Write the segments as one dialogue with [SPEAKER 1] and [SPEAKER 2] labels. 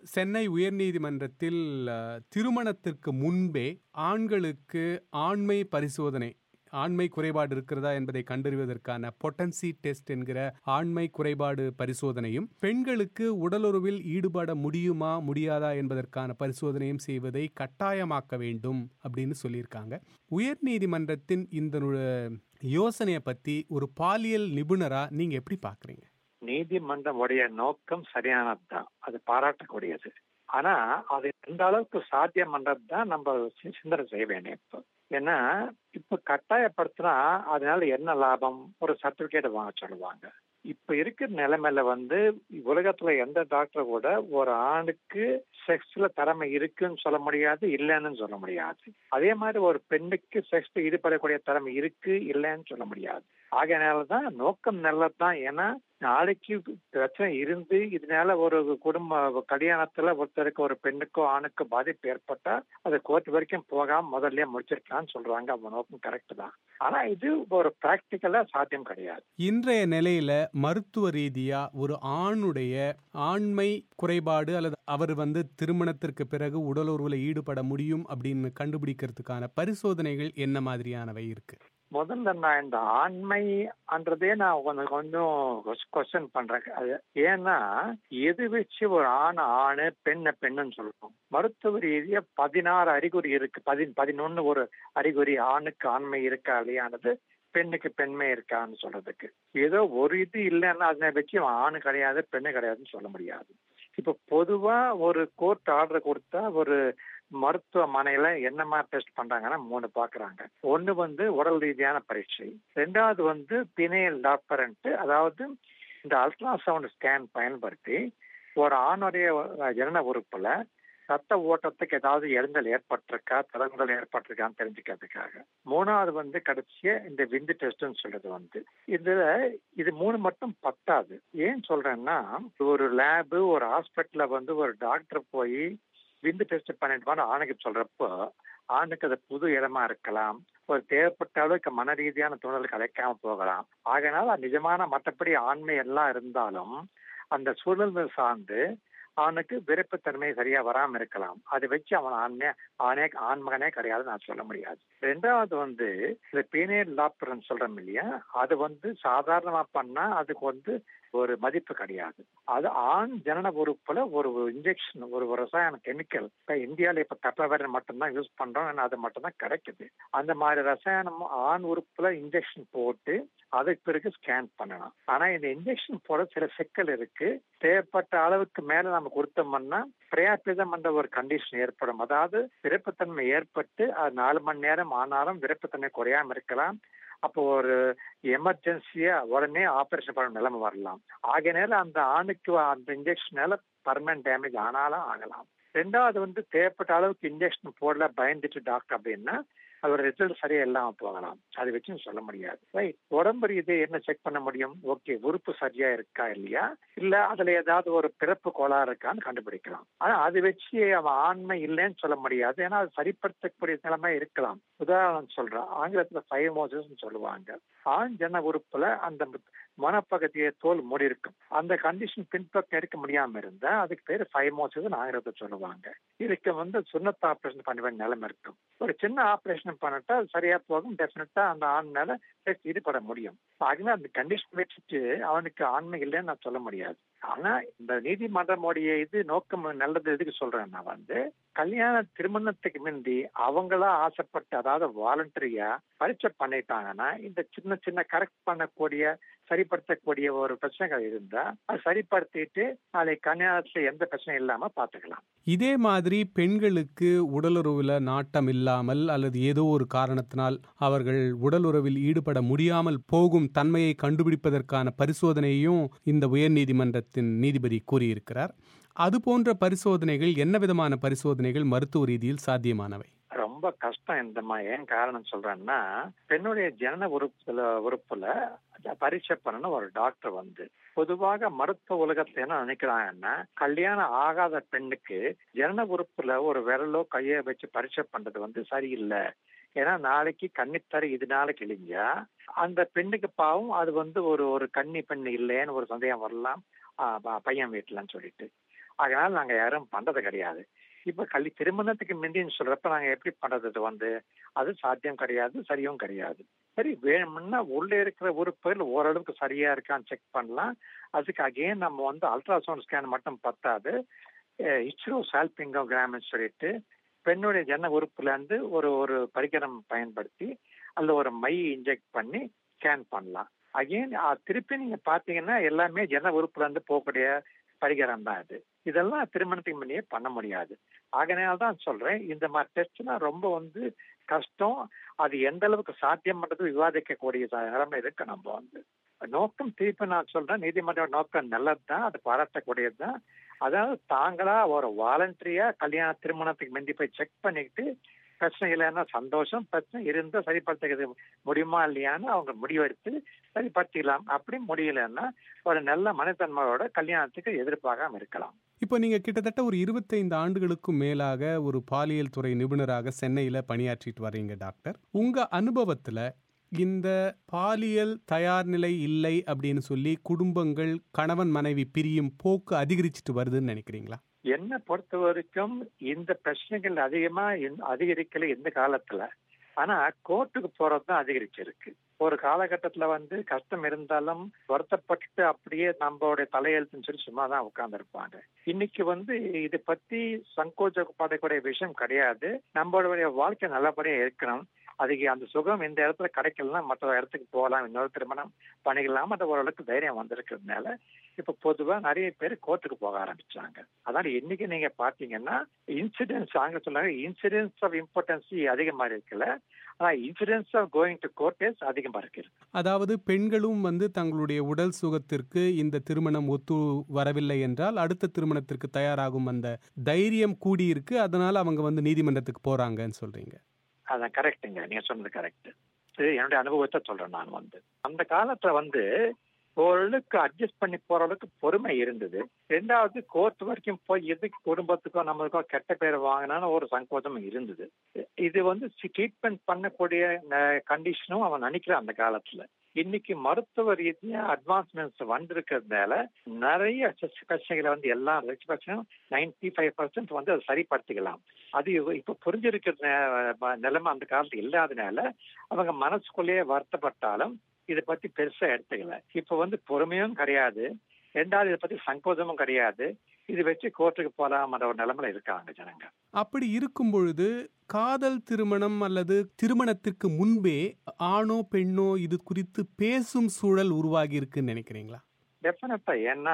[SPEAKER 1] சென்னை உயர்நீதிமன்றத்தில் அஹ், திருமணத்திற்கு முன்பே ஆண்களுக்கு ஆண்மை பரிசோதனை ஆண்மை குறைபாடு இருக்கிறதா என்பதை கண்டறிவதற்கான பொட்டன்சி டெஸ்ட் என்கிற ஆண்மை குறைபாடு பரிசோதனையும் பெண்களுக்கு உடலுறவில் ஈடுபட முடியுமா முடியாதா என்பதற்கான பரிசோதனையும் செய்வதை கட்டாயமாக்க வேண்டும் அப்படின்னு சொல்லியிருக்காங்க உயர்நீதிமன்றத்தின் இந்த நு- யோசனையை பத்தி ஒரு பாலியல் நிபுணரா நீங்க எப்படி பாக்குறீங்க
[SPEAKER 2] நீதிமன்றம் உடைய நோக்கம் சரியானதுதான் அது பாராட்டக்கூடியது ஆனா அது எந்த அளவுக்கு சாத்தியம் பண்றது தான் நம்ம சி- சிந்தனை செய்ய வேண்டிய இப்போ ஏன்னா இப்ப கட்டாயப்படுத்தினா அதனால என்ன லாபம் ஒரு சர்டிபிகேட் வாங்க சொல்லுவாங்க இப்ப இருக்கிற நிலைமையில வந்து உலகத்துல எந்த டாக்டர் கூட ஒரு ஆணுக்கு செக்ஸ்ல திறமை இருக்குன்னு சொல்ல முடியாது இல்லைன்னு சொல்ல முடியாது அதே மாதிரி ஒரு பெண்ணுக்கு செக்ஸ்ல ஈடுபடக்கூடிய திறமை இருக்கு இல்லைன்னு சொல்ல முடியாது ஆகையினாலதான் நோக்கம் நல்லதுதான் ஏன்னா நாளைக்கு பிரச்சனை இருந்து இதனால ஒரு குடும்ப கல்யாணத்துல ஒருத்தருக்கு ஒரு பெண்ணுக்கோ ஆணுக்கோ பாதிப்பு ஏற்பட்டா அது கோர்ட் வரைக்கும் போகாம முதல்லயே முடிச்சிருக்கலாம்னு சொல்றாங்க அவங்க நோக்கம் கரெக்ட் தான் ஆனா இது ஒரு பிராக்டிக்கலா சாத்தியம் கிடையாது
[SPEAKER 1] இன்றைய நிலையில மருத்துவ ரீதியா ஒரு ஆணுடைய ஆண்மை குறைபாடு அல்லது அவர் வந்து திருமணத்திற்கு பிறகு உடலுறவுல ஈடுபட முடியும் அப்படின்னு கண்டுபிடிக்கிறதுக்கான பரிசோதனைகள் என்ன மாதிரியானவை இருக்கு
[SPEAKER 2] முதல்ல நான் இந்த ஆண்மைன்றதே நான் கொஞ்சம் கொஞ்சம் கொஸ்டின் பண்றேன் அது ஏன்னா எது வச்சு ஒரு ஆண் ஆணு பெண்ணை பெண்ணுன்னு சொல்லுவோம் மருத்துவ ரீதியா பதினாறு அறிகுறி இருக்கு பதி பதினொன்னு ஒரு அறிகுறி ஆணுக்கு ஆண்மை இருக்கா இல்லையானது பெண்ணுக்கு பெண்மை இருக்கான்னு சொல்றதுக்கு ஏதோ ஒரு இது இல்லைன்னா அதனை வச்சு அவன் ஆணு கிடையாது பெண்ணு கிடையாதுன்னு சொல்ல முடியாது இப்ப பொதுவா ஒரு கோர்ட் ஆர்டர் கொடுத்தா ஒரு மருத்துவமனையில என்னமா டெஸ்ட் பண்றாங்கன்னா மூணு பாக்குறாங்க ஒண்ணு வந்து உடல் ரீதியான பரீட்சை ரெண்டாவது வந்து பினையல் டாக்டர்ன்ட்டு அதாவது இந்த அல்ட்ராசவுண்ட் ஸ்கேன் பயன்படுத்தி ஒரு ஆணுடைய ஜனன உறுப்புல ரத்த ஓட்டத்துக்கு ஏதாவது இழந்தல் ஏற்பட்டிருக்கா தடங்கள் ஏற்பட்டிருக்கான்னு தெரிஞ்சுக்கிறதுக்காக மூணாவது வந்து கடைசியா இந்த விந்து டெஸ்ட்னு சொல்றது வந்து இதுல இது மூணு மட்டும் பத்தாது ஏன் சொல்றேன்னா ஒரு லேபு ஒரு ஹாஸ்பிட்டல்ல வந்து ஒரு டாக்டர் போய் விந்து டெஸ்ட் பண்ணிட்டு ஆணுக்கு சொல்றப்போ ஆணுக்கு அது புது இடமா இருக்கலாம் ஒரு தேவைப்பட்ட அளவுக்கு மன ரீதியான தூணல் கிடைக்காம போகலாம் ஆகையினால நிஜமான மற்றபடி ஆண்மை எல்லாம் இருந்தாலும் அந்த சூழல் சார்ந்து அவனுக்கு விருப்பத்தன்மை சரியா வராம இருக்கலாம் அதை வச்சு அவன் ஆண்மையா ஆணே ஆண்மகனே கிடையாது நான் சொல்ல முடியாது ரெண்டாவது வந்து இந்த பீனேட் லாப்டர்னு சொல்றோம் இல்லையா அது வந்து சாதாரணமா பண்ணா அதுக்கு வந்து ஒரு மதிப்பு கிடையாது அது ஆண் ஜனன உறுப்புல ஒரு இன்ஜெக்ஷன் ஒரு ரசாயன கெமிக்கல் இப்ப இந்தியால இப்ப தப்பவேர் மட்டும்தான் யூஸ் பண்றோம் ஏன்னா அது மட்டும்தான் கிடைக்குது அந்த மாதிரி ரசாயனம் ஆண் உறுப்புல இன்ஜெக்ஷன் போட்டு அதுக்கு பிறகு ஸ்கேன் பண்ணலாம் ஆனா இந்த இன்ஜெக்ஷன் போட சில சிக்கல் இருக்கு தேவைப்பட்ட அளவுக்கு மேல நம்ம கொடுத்தோம்னா பிரயாபிதம் என்ற ஒரு கண்டிஷன் ஏற்படும் அதாவது விருப்பத்தன்மை ஏற்பட்டு அது நாலு மணி நேரம் ஆனாலும் விருப்பத்தன்மை குறையாம இருக்கலாம் அப்போ ஒரு எமர்ஜென்சியா உடனே ஆபரேஷன் பண்ண நிலைமை வரலாம் ஆகையினால அந்த ஆணுக்கு அந்த இன்ஜெக்ஷனால பர்மனன்ட் டேமேஜ் ஆனாலும் ஆகலாம் ரெண்டாவது வந்து தேவைப்பட்ட அளவுக்கு இன்ஜெக்ஷன் போடல பயந்துட்டு டாக்டர் அப்படின்னா அதோட ரிசல்ட் சரியா இல்லாம போகலாம் அதை வச்சு சொல்ல முடியாது ரைட் உடம்பு ரீதியை என்ன செக் பண்ண முடியும் ஓகே உறுப்பு சரியா இருக்கா இல்லையா இல்ல அதுல ஏதாவது ஒரு பிறப்பு கோளாறு இருக்கான்னு கண்டுபிடிக்கலாம் ஆனா அது வச்சு அவன் ஆண்மை இல்லைன்னு சொல்ல முடியாது ஏன்னா அது சரிப்படுத்தக்கூடிய நிலைமை இருக்கலாம் உதாரணம் சொல்றான் ஆங்கிலத்துல ஃபைமோசிஸ் சொல்லுவாங்க ஆண் ஜன உறுப்புல அந்த மனப்பகுதியை தோல் மூடி இருக்கும் அந்த கண்டிஷன் பின்பக்கம் இருக்க முடியாம இருந்தா அதுக்கு பேரு ஃபைமோசிஸ் ஆங்கிலத்தை சொல்லுவாங்க இதுக்கு வந்து சுண்ணத்த ஆபரேஷன் பண்ண வேண்டிய நிலைமை இருக்கும் ஒரு சின்ன ஆபரேஷன் பண்ணிட்டா அது சரியா போகும் டெஃபினட்டா அந்த ஆண் மேல ஈடுபட முடியும் ஆகினா அந்த கண்டிஷன் வச்சுட்டு அவனுக்கு ஆண்மை இல்லைன்னு நான் சொல்ல முடியாது ஆனா இந்த நீதிமன்றமுடைய இது நோக்கம் நல்லது எதுக்கு சொல்றேன் நான் வந்து கல்யாண திருமணத்துக்கு முந்தி அவங்களா ஆசைப்பட்டு அதாவது வாலண்டரியா பரீட்சை பண்ணிட்டாங்கன்னா இந்த சின்ன சின்ன கரெக்ட் பண்ணக்கூடிய சரிப்படுத்தக்கூடிய ஒரு பிரச்சனைகள் இருந்தா அது சரிப்படுத்திட்டு நாளைக்கு கல்யாணத்துல எந்த பிரச்சனையும் இல்லாம பாத்துக்கலாம்
[SPEAKER 1] இதே மாதிரி பெண்களுக்கு உடலுறவுல நாட்டம் இல்லாமல் அல்லது ஏதோ ஒரு காரணத்தினால் அவர்கள் உடலுறவில் ஈடுபட முடியாமல் போகும் தன்மையை கண்டுபிடிப்பதற்கான பரிசோதனையும் இந்த உயர்நீதிமன்றத்தின் நீதிபதி கூறியிருக்கிறார் அது போன்ற பரிசோதனைகள் என்ன விதமான பரிசோதனைகள் மருத்துவ ரீதியில் சாத்தியமானவை
[SPEAKER 2] ரொம்ப கஷ்டம் இந்த ஏன் காரணம் சொல்றேன்னா பெண்ணுடைய ஜனன உறுப்புல உறுப்புல பரீட்சை பண்ணணும் ஒரு டாக்டர் வந்து பொதுவாக மருத்துவ உலகத்துல என்ன நினைக்கிறாங்கன்னா கல்யாணம் ஆகாத பெண்ணுக்கு ஜனன உறுப்புல ஒரு விரலோ கையோ வச்சு பரீட்சை பண்றது வந்து சரியில்லை ஏன்னா நாளைக்கு கன்னித்தரை இதனால கிழிஞ்சா அந்த பெண்ணுக்கு பாவம் அது வந்து ஒரு ஒரு கன்னி பெண் இல்லைன்னு ஒரு சந்தேகம் வரலாம் பையன் வீட்டுலன்னு சொல்லிட்டு அதனால நாங்க யாரும் பண்றது கிடையாது இப்ப கல்வி திருமணத்துக்கு முந்தின்னு சொல்றப்ப நாங்க எப்படி பண்றது இது வந்து அது சாத்தியம் கிடையாது சரியும் கிடையாது சரி வேணும்னா உள்ள இருக்கிற உறுப்புகள் ஓரளவுக்கு சரியா இருக்கான்னு செக் பண்ணலாம் அதுக்கு அகைன் நம்ம வந்து அல்ட்ராசவுண்ட் ஸ்கேன் மட்டும் பத்தாது இஸ்ரோ சால்பிங்கோகிராம்னு சொல்லிட்டு பெண்ணுடைய ஜன உறுப்புல இருந்து ஒரு ஒரு பரிகரம் பயன்படுத்தி அதுல ஒரு மை இன்ஜெக்ட் பண்ணி ஸ்கேன் பண்ணலாம் அகைன் திருப்பி நீங்க பாத்தீங்கன்னா எல்லாமே ஜன உறுப்புல இருந்து போகக்கூடிய பரிகரம் தான் இது இதெல்லாம் திருமணத்துக்கு முன்னே பண்ண முடியாது ஆகனால தான் சொல்றேன் இந்த மாதிரி டெஸ்ட்லாம் ரொம்ப வந்து கஷ்டம் அது எந்த அளவுக்கு சாத்தியம் பண்றது விவாதிக்கக்கூடிய நிலைமை இருக்கு நம்ம வந்து நோக்கம் திருப்பி நான் சொல்றேன் நீதிமன்ற நோக்கம் நல்லது தான் அது பாராட்டக்கூடியது தான் அதாவது தாங்களா ஒரு வாலண்டரியா கல்யாண திருமணத்துக்கு முந்தி போய் செக் பண்ணிக்கிட்டு பிரச்சனை இல்லைன்னா சந்தோஷம் பிரச்சனை இருந்தால் சரிப்படுத்துறது முடியுமா இல்லையான்னு அவங்க முடிவெடுத்து சரிப்படுத்திக்கலாம் அப்படி முடியலன்னா ஒரு நல்ல மனத்தன்மையோட கல்யாணத்துக்கு எதிர்பார்க்காம இருக்கலாம்
[SPEAKER 1] இப்போ நீங்க கிட்டத்தட்ட ஒரு இருபத்தைந்து ஆண்டுகளுக்கும் மேலாக ஒரு பாலியல் துறை நிபுணராக சென்னையில பணியாற்றிட்டு வர்றீங்க டாக்டர் உங்க அனுபவத்துல இந்த பாலியல் தயார் நிலை இல்லை அப்படின்னு சொல்லி குடும்பங்கள் கணவன் மனைவி பிரியும் போக்கு அதிகரிச்சுட்டு வருதுன்னு நினைக்கிறீங்களா
[SPEAKER 2] என்னை பொறுத்த வரைக்கும் இந்த பிரச்சனைகள் அதிகமா அதிகரிக்கல இந்த காலத்துல ஆனா கோர்ட்டுக்கு போறதுதான் அதிகரிச்சிருக்கு ஒரு காலகட்டத்துல வந்து கஷ்டம் இருந்தாலும் வருத்தப்பட்டு அப்படியே நம்மளுடைய தலையெழுத்துன்னு சொல்லி சும்மா தான் உட்கார்ந்துருப்பாங்க இன்னைக்கு வந்து இது பத்தி சங்கோச்சப்படக்கூடிய விஷயம் கிடையாது நம்மளுடைய வாழ்க்கை நல்லபடியா இருக்கணும் அதுக்கு அந்த சுகம் இந்த இடத்துல கிடைக்கலன்னா மற்ற இடத்துக்கு போகலாம் இன்னொரு திருமணம் பண்ணிக்கலாம் அது ஓரளவுக்கு தைரியம் வந்திருக்கிறதுனால இப்ப பொதுவா நிறைய பேர் கோர்ட்டுக்கு போக ஆரம்பிச்சாங்க அதனால இன்னைக்கு நீங்க பாத்தீங்கன்னா இன்சிடென்ட்ஸ் ஆங்க சொன்னாங்க இன்சிடென்ஸ் ஆஃப் இம்பார்ட்டன்ஸ் அதிகமா இருக்குல்ல ஆனா incidence of going to court அதிகமா இருக்கு
[SPEAKER 1] அதாவது பெண்களும் வந்து தங்களுடைய உடல் சுகத்திற்கு இந்த திருமணம் ஒத்து வரவில்லை என்றால் அடுத்த திருமணத்திற்கு தயாராகும் அந்த தைரியம் கூடியிருக்கு அதனால அவங்க வந்து நீதிமன்றத்துக்கு போறாங்கன்னு சொல்றீங்க
[SPEAKER 2] அதான் கரெக்டுங்க நீங்க சொன்னது கரெக்ட் சரி என்னுடைய அனுபவத்தை சொல்றேன் நான் வந்து அந்த காலத்துல வந்து ஓரளவுக்கு அட்ஜஸ்ட் பண்ணி போற அளவுக்கு பொறுமை இருந்தது ரெண்டாவது கோர்ட் வரைக்கும் போய் எதுக்கு குடும்பத்துக்கோ நம்மளுக்கோ கெட்ட பேர் வாங்கினான்னு ஒரு சங்கோச்சம் இருந்தது இது வந்து ட்ரீட்மெண்ட் பண்ணக்கூடிய கண்டிஷனும் அவன் நினைக்கிறான் அந்த காலத்துல இன்னைக்கு மருத்துவ ரீதியா அட்வான்ஸ்மெண்ட்ஸ் வந்திருக்கிறதுனால நிறைய பிரச்சனைகளை வந்து எல்லா பிரச்சனையும் நைன்டி ஃபைவ் பர்சன்ட் வந்து அதை சரிப்படுத்திக்கலாம் அது இப்ப புரிஞ்சிருக்கிற நிலைமை அந்த காலத்துல இல்லாதனால அவங்க மனசுக்குள்ளேயே வருத்தப்பட்டாலும் இதை பத்தி பெருசா எடுத்துக்கல இப்ப வந்து பொறுமையும் கிடையாது ரெண்டாவது இதை பத்தி சங்கோதமும் கிடையாது இது வச்சு கோர்ட்டுக்கு போலாமன்ற ஒரு நிலைமையில இருக்காங்க ஜனங்க
[SPEAKER 1] அப்படி இருக்கும் பொழுது காதல் திருமணம் அல்லது திருமணத்திற்கு முன்பே ஆணோ பெண்ணோ இது குறித்து பேசும் சூழல் உருவாகி இருக்குன்னு நினைக்கிறீங்களா
[SPEAKER 2] டெஃபினட்டா ஏன்னா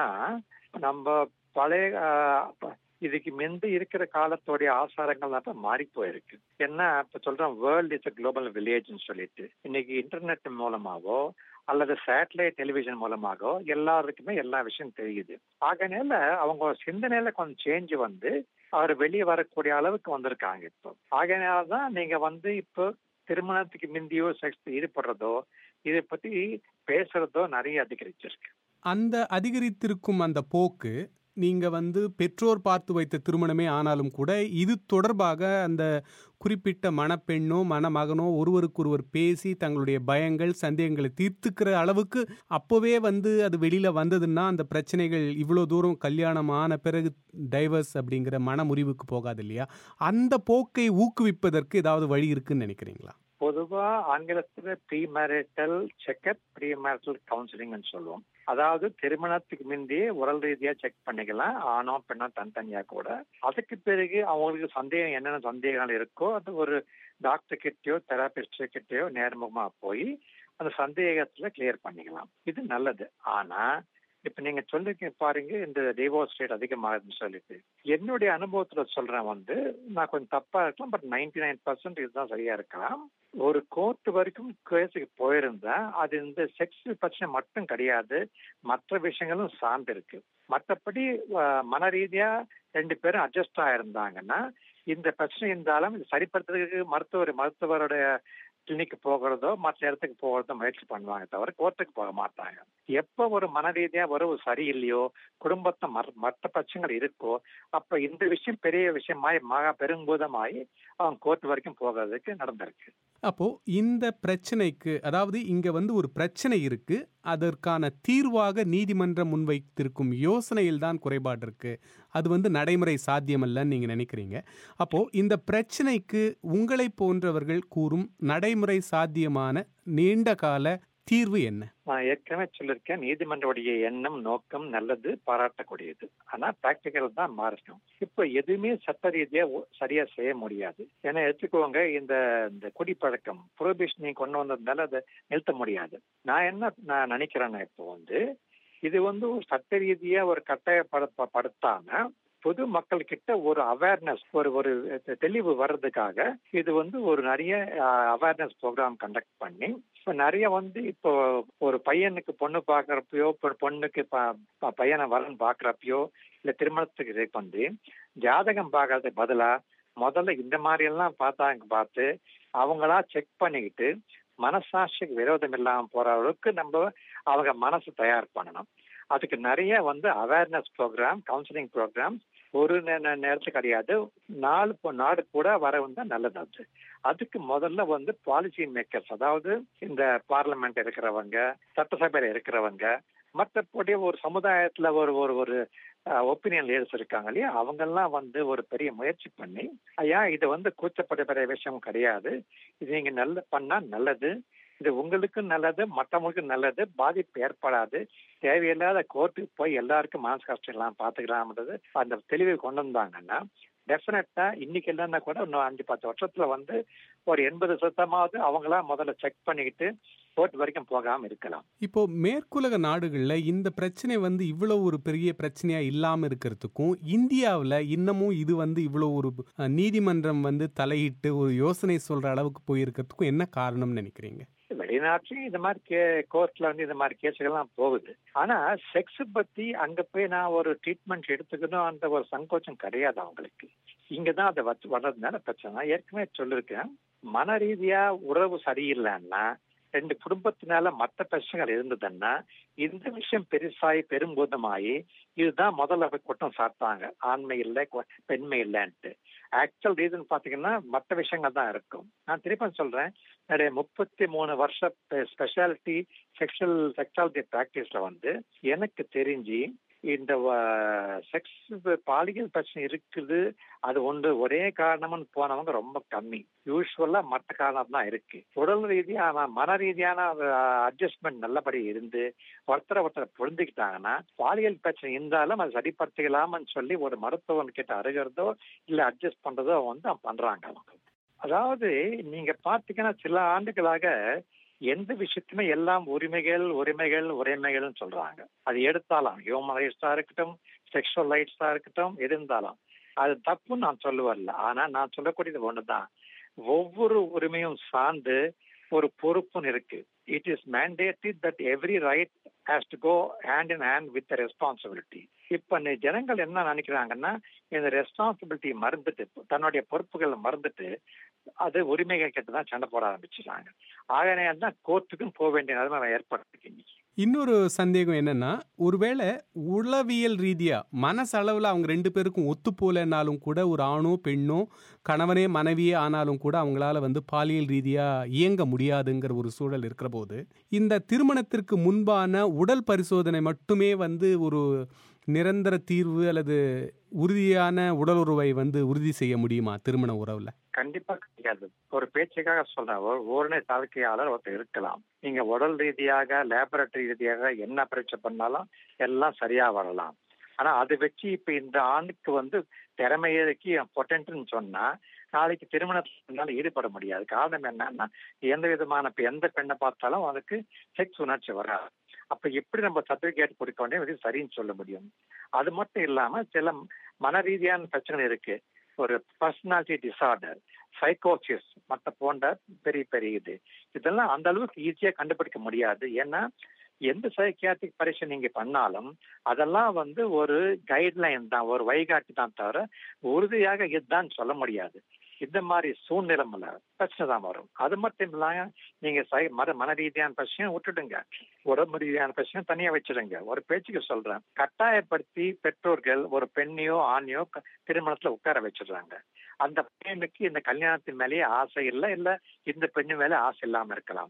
[SPEAKER 2] நம்ம பழைய இதுக்கு முந்தி இருக்கிற காலத்தோடைய ஆசாரங்கள் தான் மாறி போயிருக்கு என்ன இப்ப சொல்றோம் வேர்ல்ட் இஸ் குளோபல் வில்லேஜ்னு சொல்லிட்டு இன்னைக்கு இன்டர்நெட் மூலமாவோ அல்லது சேட்டலைட் டெலிவிஷன் மூலமாகவோ எல்லாருக்குமே எல்லா விஷயம் தெரியுது ஆகனால அவங்க சிந்தனையில கொஞ்சம் சேஞ்ச் வந்து அவர் வெளியே வரக்கூடிய அளவுக்கு வந்திருக்காங்க இப்போ ஆகையினால தான் நீங்க வந்து இப்போ திருமணத்துக்கு முந்தியோ செக்ஸ் ஈடுபடுறதோ இதை பத்தி பேசுறதோ நிறைய அதிகரிச்சிருக்கு
[SPEAKER 1] அந்த அதிகரித்திருக்கும் அந்த போக்கு நீங்க வந்து பெற்றோர் பார்த்து வைத்த திருமணமே ஆனாலும் கூட இது தொடர்பாக அந்த குறிப்பிட்ட மணப்பெண்ணோ மணமகனோ ஒருவருக்கொருவர் பேசி தங்களுடைய பயங்கள் சந்தேகங்களை தீர்த்துக்கிற அளவுக்கு அப்போவே வந்து அது வெளியில வந்ததுன்னா அந்த பிரச்சனைகள் இவ்வளோ தூரம் கல்யாணம் ஆன பிறகு டைவர்ஸ் அப்படிங்கிற மன முறிவுக்கு போகாது இல்லையா அந்த போக்கை ஊக்குவிப்பதற்கு ஏதாவது வழி இருக்குன்னு நினைக்கிறீங்களா
[SPEAKER 2] பொதுவா ஆங்கிலத்துல pre marital checkup pre marital கவுன்சிலிங்னு சொல்லுவோம் அதாவது திருமணத்துக்கு முந்தையே உடல் ரீதியா செக் பண்ணிக்கலாம் ஆணோ பெண்ணோ தனித்தனியா கூட அதுக்கு பிறகு அவங்களுக்கு சந்தேகம் என்னென்ன சந்தேகங்கள் இருக்கோ அது ஒரு டாக்டர் கிட்டயோ தெராபிஸ்ட் கிட்டயோ நேர்முகமா போய் அந்த சந்தேகத்துல கிளியர் பண்ணிக்கலாம் இது நல்லது ஆனா இப்ப நீங்க சொல்லிருக்கீங்க பாருங்க இந்த டிவோர்ஸ் ரேட் அதிகமாகுதுன்னு சொல்லிட்டு என்னுடைய அனுபவத்துல சொல்றேன் வந்து நான் கொஞ்சம் தப்பா இருக்கலாம் பட் நைன்டி நைன் பர்சன்ட் இதுதான் சரியா இருக்கலாம் ஒரு கோர்ட் வரைக்கும் கேஸுக்கு போயிருந்தா அது இந்த செக்ஸ் பிரச்சனை மட்டும் கிடையாது மற்ற விஷயங்களும் சார்ந்து இருக்கு மற்றபடி மன ரீதியா ரெண்டு பேரும் அட்ஜஸ்ட் ஆயிருந்தாங்கன்னா இந்த பிரச்சனை இருந்தாலும் இது சரிப்படுத்துறதுக்கு மருத்துவர் மருத்துவருடைய கிளினிக் போகிறதோ மற்ற இடத்துக்கு போகிறதோ முயற்சி பண்ணுவாங்க தவிர கோர்ட்டுக்கு போக மாட்டாங்க எப்போ ஒரு மன ரீதியா உறவு சரியில்லையோ குடும்பத்தை மற்ற பிரச்சனைகள் இருக்கோ அப்ப இந்த விஷயம் பெரிய விஷயமாய் மகா பெரும்பூதமாயி அவங்க கோர்ட் வரைக்கும் போகிறதுக்கு நடந்திருக்கு
[SPEAKER 1] அப்போ இந்த பிரச்சனைக்கு அதாவது இங்க வந்து ஒரு பிரச்சனை இருக்கு அதற்கான தீர்வாக நீதிமன்றம் முன்வைத்திருக்கும் யோசனையில் தான் குறைபாடு இருக்கு அது வந்து நடைமுறை சாத்தியமல்லன்னு நீங்க நினைக்கிறீங்க அப்போ இந்த பிரச்சனைக்கு உங்களை போன்றவர்கள் கூறும் நடைமுறை சாத்தியமான நீண்ட கால தீர்வு என்ன
[SPEAKER 2] நான் ஏற்கனவே சொல்லியிருக்கேன் நீதிமன்றவுடைய எண்ணம் நோக்கம் நல்லது பாராட்டக்கூடியது ஆனா பிராக்டிக்கல் தான் மாறணும் இப்போ எதுவுமே சட்ட ரீதியா ஒ- சரியா செய்ய முடியாது ஏன்னா எடுத்துக்கோங்க இந்த இந்த குடிப்பழக்கம் ப்ரொபிஷன் கொண்டு வந்ததுனால அதை நிறுத்த முடியாது நான் என்ன நான் நினைக்கிறேன்னா இப்போ வந்து இது வந்து ஒரு சட்ட ரீதியா ஒரு கட்டாயப்படுத்தாம பொது மக்கள் கிட்ட ஒரு அவேர்னஸ் ஒரு ஒரு தெளிவு வர்றதுக்காக இது வந்து ஒரு நிறைய அவேர்னஸ் ப்ரோக்ராம் கண்டக்ட் பண்ணி இப்போ நிறைய வந்து இப்போ ஒரு பையனுக்கு பொண்ணு பார்க்கறப்பயோ இப்போ பொண்ணுக்கு ப- ப- பையனை வரன் பார்க்கறப்பயோ இல்ல திருமணத்துக்கு இது வந்து ஜாதகம் பார்க்கறதுக்கு பதிலா முதல்ல இந்த மாதிரி எல்லாம் பார்த்தாங்க பார்த்து அவங்களா செக் பண்ணிக்கிட்டு மனசாட்சிக்கு விரோதம் இல்லாம போற அளவுக்கு நம்ம அவங்க மனசு தயார் பண்ணணும் அதுக்கு நிறைய வந்து அவேர்னஸ் ப்ரோக்ராம் கவுன்சிலிங் ப்ரோக்ராம் ஒரு நே- நே- நேரத்துக்கு கிடையாது நாலு பொ- நாடு கூட வர வந்தா நல்லது அது அதுக்கு முதல்ல வந்து பாலிசி மேக்கர்ஸ் அதாவது இந்த பார்லிமெண்ட் இருக்கிறவங்க சட்டசபையில இருக்கிறவங்க மற்றபடி ஒரு சமுதாயத்துல ஒரு ஒரு ஒரு ஒப்பீனியன் லீடர்ஸ் இருக்காங்க இல்லையா அவங்கெல்லாம் வந்து ஒரு பெரிய முயற்சி பண்ணி ஐயா இது வந்து கூச்சப்பட விஷயம் கிடையாது இது நீங்க நல்ல பண்ணா நல்லது இது உங்களுக்கும் நல்லது மற்றவங்களுக்கும் நல்லது பாதிப்பு ஏற்படாது தேவையில்லாத கோர்ட்டுக்கு போய் எல்லாருக்கும் மனசு கஷ்டம் எல்லாம் பாத்துக்கலாம்ன்றது அந்த தெளிவை கொண்டு வந்தாங்கன்னா டெஃபினட்டா இன்னைக்கு இல்லைன்னா கூட இன்னும் அஞ்சு பத்து வருஷத்துல வந்து ஒரு எண்பது சதமாவது அவங்களா முதல்ல செக் பண்ணிக்கிட்டு கோர்ட் வரைக்கும் போகாம இருக்கலாம்
[SPEAKER 1] இப்போ மேற்குலக நாடுகளில் இந்த பிரச்சனை வந்து இவ்வளோ ஒரு பெரிய பிரச்சனையா இல்லாமல் இருக்கிறதுக்கும் இந்தியாவில் இன்னமும் இது வந்து இவ்வளோ ஒரு அஹ், நீதிமன்றம் வந்து தலையிட்டு ஒரு யோசனை சொல்ற அளவுக்கு போயிருக்கிறதுக்கும் என்ன காரணம்னு நினைக்கிறீங்க
[SPEAKER 2] வெளிநாட்டுலயும் இந்த மாதிரி கே கோர்ட்ல வந்து இந்த மாதிரி கேஸுகள்லாம் போகுது ஆனா செக்ஸ் பத்தி அங்க போய் நான் ஒரு ட்ரீட்மெண்ட் எடுத்துக்கணும் அந்த ஒரு சங்கோச்சம் கிடையாது அவங்களுக்கு இங்கதான் அதை வச்சு வர்றதுனால பிரச்சனை நான் ஏற்கனவே சொல்லிருக்கேன் மன ரீதியா உறவு சரியில்லைன்னா ரெண்டு குடும்பத்தினால மற்ற பிரச்சனைகள் இருந்ததுன்னா இந்த விஷயம் பெருசாகி பெரும்பூதமாயி இதுதான் முதல்ல போய் குற்றம் சாட்டாங்க ஆண்மை இல்லை கொ- பெண்மை இல்லைன்ட்டு ஆக்சுவல் ரீசன் பாத்தீங்கன்னா மற்ற விஷயங்கள் தான் இருக்கும் நான் திருப்பி சொல்றேன் என்னுடைய முப்பத்தி மூணு வருஷ ஸ்பெஷாலிட்டி செக்ஷுவல் செக்ஷாலிட்டி பிராக்டிஸ்ல வந்து எனக்கு தெரிஞ்சு இந்த செக்ஸ் பாலியல் பிரச்சனை இருக்குது அது ஒன்று ஒரே காரணம்னு போனவங்க ரொம்ப கம்மி யூஸ்வலா மற்ற காரணம் தான் இருக்கு உடல் ரீதியான மன ரீதியான அட்ஜஸ்ட்மெண்ட் நல்லபடி இருந்து ஒருத்தரை ஒருத்தரை புரிஞ்சுக்கிட்டாங்கன்னா பாலியல் பிரச்சனை இருந்தாலும் அதை சரிப்படுத்திக்கலாம்னு சொல்லி ஒரு மருத்துவன் கிட்ட அருகிறதோ இல்ல அட்ஜஸ்ட் பண்றதோ வந்து அவங்க பண்றாங்க அவங்க அதாவது நீங்க பாத்தீங்கன்னா சில ஆண்டுகளாக எந்த விஷயத்துமே எல்லாம் உரிமைகள் உரிமைகள் உரிமைகள்னு சொல்றாங்க அது எடுத்தாலும் ஹியூமன் ரைட்ஸா இருக்கட்டும் செக்ஷுவல் ரைட்ஸா இருக்கட்டும் எது இருந்தாலும் அது தப்புன்னு நான் சொல்ல வரல ஆனா நான் சொல்லக்கூடியது ஒண்ணுதான் ஒவ்வொரு உரிமையும் சார்ந்து ஒரு பொறுப்புன்னு இருக்கு it is mandatory that every right has to go hand in hand with responsibility இப்ப இந்த ஜனங்கள் என்ன நினைக்கிறாங்கன்னா இந்த ரெஸ்பான்சிபிலிட்டி மறந்துட்டு தன்னுடைய பொறுப்புகளை மறந்துட்டு அது உரிமைகள் கிட்ட தான் சண்டை போட ஆரம்பிச்சிட்டாங்க ஆகவே தான் கோர்ட்டுக்கும் போக வேண்டிய நிலைமை ஏற்பட்டிருக்கு இன்னைக்கு
[SPEAKER 1] இன்னொரு சந்தேகம் என்னன்னா ஒருவேளை உளவியல் ரீதியா மனசளவில் அவங்க ரெண்டு பேருக்கும் ஒத்து போலனாலும் கூட ஒரு ஆணோ பெண்ணோ கணவனே மனைவியே ஆனாலும் கூட அவங்களால வந்து பாலியல் ரீதியா இயங்க முடியாதுங்கிற ஒரு சூழல் இருக்கிற போது இந்த திருமணத்திற்கு முன்பான உடல் பரிசோதனை மட்டுமே வந்து ஒரு நிரந்தர தீர்வு அல்லது உறுதியான உடல் உறவை வந்து உறுதி செய்ய முடியுமா திருமண உறவுல
[SPEAKER 2] கண்டிப்பா கிடையாது ஒரு பேச்சுக்காக சொல்றேன் ஒரு ஓரணை தவிர்க்கையாளர் ஒருத்தர் இருக்கலாம் நீங்க உடல் ரீதியாக லேபரட்டரி ரீதியாக என்ன பரீட்சை பண்ணாலும் எல்லாம் சரியா வரலாம் ஆனா அதை வச்சு இப்ப இந்த ஆணுக்கு வந்து திறமையக்கு பொட்டன்ட்னு சொன்னா நாளைக்கு திருமணத்தினால ஈடுபட முடியாது காரணம் என்னன்னா எந்த விதமான இப்ப எந்த பெண்ணை பார்த்தாலும் அதுக்கு செக்ஸ் உணர்ச்சி வராது அப்ப எப்படி நம்ம சர்டிபிகேட் கொடுக்க வேண்டிய இது சரின்னு சொல்ல முடியும் அது மட்டும் இல்லாம சில மன ரீதியான பிரச்சனை இருக்கு ஒரு பர்சனாலிட்டி டிசார்டர் சைக்கோசிஸ் மற்ற போன்ற பெரிய பெரிய இது இதெல்லாம் அந்த அளவுக்கு ஈஸியா கண்டுபிடிக்க முடியாது ஏன்னா எந்த சைக்கியாட்ரிக் பரீட்சை நீங்க பண்ணாலும் அதெல்லாம் வந்து ஒரு கைட்லைன் தான் ஒரு வழிகாட்டி தான் தவிர உறுதியாக இதுதான் சொல்ல முடியாது இந்த மாதிரி சூழ்நிலைமையில பிரச்சனை தான் வரும் அது மட்டும் இல்லாம நீங்க சை மர மன ரீதியான பிரச்சனையும் விட்டுடுங்க உடம்பு ரீதியான பிரச்சனையும் தனியா வச்சிடுங்க ஒரு பேச்சுக்கு சொல்றேன் கட்டாயப்படுத்தி பெற்றோர்கள் ஒரு பெண்ணையோ ஆணையோ க- திருமணத்துல உட்கார வச்சிடுறாங்க அந்த பெண்ணுக்கு இந்த கல்யாணத்தின் மேலேயே ஆசை இல்லை இல்ல இந்த பெண்ணு மேல ஆசை இல்லாம இருக்கலாம்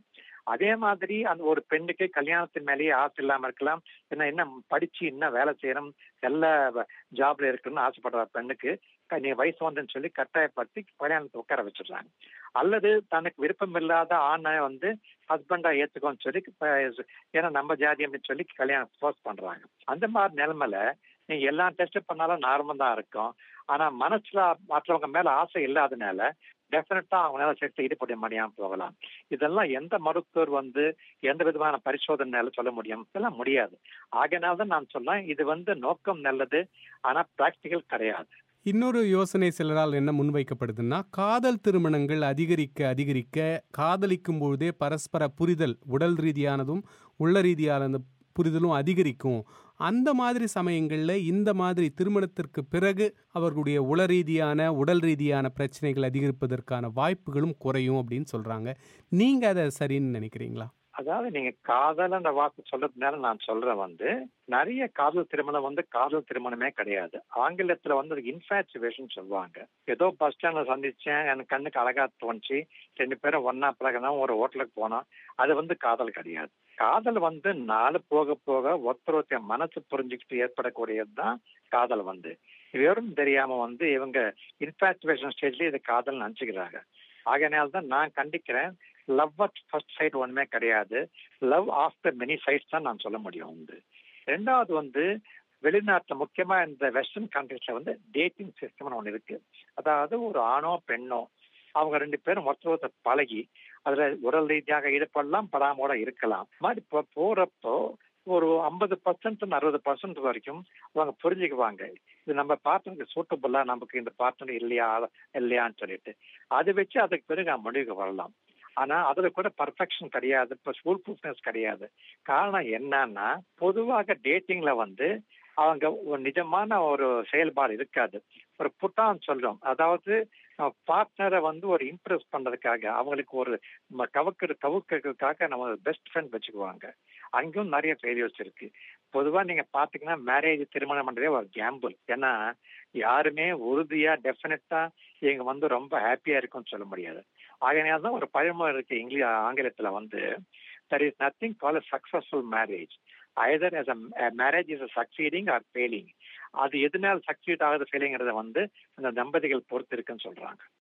[SPEAKER 2] அதே மாதிரி அந்த ஒரு பெண்ணுக்கு கல்யாணத்தின் மேலேயே ஆசை இல்லாம இருக்கலாம் என்ன என்ன படிச்சு இன்னும் வேலை செய்யணும் நல்ல ஜாப்ல இருக்கணும்னு ஆசைப்படுற பெண்ணுக்கு நீ வயசு வந்துன்னு சொல்லி கட்டாயப்படுத்தி கல்யாணத்தை உட்கார வச்சிடுறாங்க அல்லது தனக்கு விருப்பம் இல்லாத ஆணை வந்து ஹஸ்பண்டா ஏத்துக்கோன்னு சொல்லி ஏன்னா நம்ம ஜாதி அப்படின்னு சொல்லி கல்யாணம் ஃபோர்ஸ் பண்றாங்க அந்த மாதிரி நிலைமையில நீங்க எல்லா டெஸ்ட் பண்ணாலும் நார்மல் தான் இருக்கும் ஆனா மனசுல மற்றவங்க மேல ஆசை இல்லாதனால டெஃபினட்டா அவங்களால சேர்த்து ஈடுபட முடியாம போகலாம் இதெல்லாம் எந்த மருத்துவர் வந்து எந்த விதமான பரிசோதனையால சொல்ல முடியும் இதெல்லாம் முடியாது ஆகையினால்தான் நான் சொல்றேன் இது வந்து நோக்கம் நல்லது ஆனா பிராக்டிக்கல் கிடையாது
[SPEAKER 1] இன்னொரு யோசனை சிலரால் என்ன முன்வைக்கப்படுதுன்னா காதல் திருமணங்கள் அதிகரிக்க அதிகரிக்க காதலிக்கும் பொழுதே பரஸ்பர புரிதல் உடல் ரீதியானதும் உள்ள ரீதியான புரிதலும் அதிகரிக்கும் அந்த மாதிரி சமயங்களில் இந்த மாதிரி திருமணத்திற்கு பிறகு அவர்களுடைய உள ரீதியான உடல் ரீதியான பிரச்சனைகள் அதிகரிப்பதற்கான வாய்ப்புகளும் குறையும் அப்படின்னு சொல்றாங்க நீங்க அதை சரின்னு நினைக்கிறீங்களா
[SPEAKER 2] அதாவது நீங்க காதல் அந்த வாக்கு சொல்றதுனால நான் சொல்றேன் வந்து நிறைய காதல் திருமணம் வந்து காதல் திருமணமே கிடையாது ஆங்கிலத்துல வந்து இன்ஃபேச்சுவேஷன் சொல்லுவாங்க ஏதோ பஸ் ஸ்டாண்ட்ல சந்திச்சேன் எனக்கு கண்ணுக்கு அழகா தோணுச்சு ரெண்டு பேரும் ஒன்னா பழகணும் ஒரு ஹோட்டலுக்கு போனோம் அது வந்து காதல் கிடையாது காதல் வந்து நாலு போக போக ஒருத்தர் ஒருத்தர் மனசு புரிஞ்சுக்கிட்டு ஏற்படக்கூடியது தான் காதல் வந்து வெறும் தெரியாம வந்து இவங்க இன்ஃபேச்சுவேஷன் ஸ்டேஜ்ல இது காதல் நினைச்சுக்கிறாங்க ஆகையினால தான் நான் கண்டிக்கிறேன் லவ் அட் ஃபர்ஸ்ட் சைட் ஒன்றுமே கிடையாது லவ் ஆஃப்டர் மெனி சைட்ஸ் தான் நான் சொல்ல முடியும் வந்து ரெண்டாவது வந்து வெளிநாட்டில் முக்கியமா இந்த வெஸ்டர்ன் கண்ட்ரிஸ்ல வந்து டேட்டிங் சிஸ்டம்னு ஒன்று இருக்கு அதாவது ஒரு ஆணோ பெண்ணோ அவங்க ரெண்டு பேரும் ஒருத்தர் ஒருத்தர் பழகி அதுல உடல் ரீதியாக ஈடுபடலாம் படாமோட இருக்கலாம் மாதிரி இப்போ போறப்போ ஒரு ஐம்பது பர்சன்ட் அறுபது பர்சன்ட் வரைக்கும் அவங்க புரிஞ்சுக்குவாங்க இது நம்ம பார்ட்னருக்கு சூட்டபுல்லா நமக்கு இந்த பார்ட்னர் இல்லையா இல்லையான்னு சொல்லிட்டு அதை வச்சு அதுக்கு பிறகு நான் முடிவுக்கு வரலாம் ஆனா அதுல கூட பர்ஃபெக்ஷன் கிடையாது இப்போ ஃபுல் ப்ரூஃப்னஸ் கிடையாது காரணம் என்னன்னா பொதுவாக டேட்டிங்ல வந்து அவங்க ஒரு நிஜமான ஒரு செயல்பாடு இருக்காது ஒரு புட்டான்னு சொல்றோம் அதாவது பார்ட்னரை வந்து ஒரு இம்ப்ரெஸ் பண்றதுக்காக அவங்களுக்கு ஒரு கவுக்கு கவுக்கிறதுக்காக நம்ம பெஸ்ட் ஃப்ரெண்ட் வச்சுக்குவாங்க அங்கேயும் நிறைய ஃபெயிலியர்ஸ் இருக்கு பொதுவா நீங்க பாத்தீங்கன்னா மேரேஜ் திருமணம் பண்றதே ஒரு கேம்பிள் ஏன்னா யாருமே உறுதியா டெஃபினட்டா இவங்க வந்து ரொம்ப ஹாப்பியா இருக்கும்னு சொல்ல முடியாது ஆகையினால தான் ஒரு பழமொழி இருக்கு இங்கிலீஷ் ஆங்கிலத்துல வந்து there is nothing call a successful marriage either as a marriage is succeeding or failing அது எதுனால சக்சீட் ஆகுது ஃபெயிலிங்கிறத வந்து அந்த தம்பதிகள் பொறுத்து இருக்குன்னு சொல்றாங்க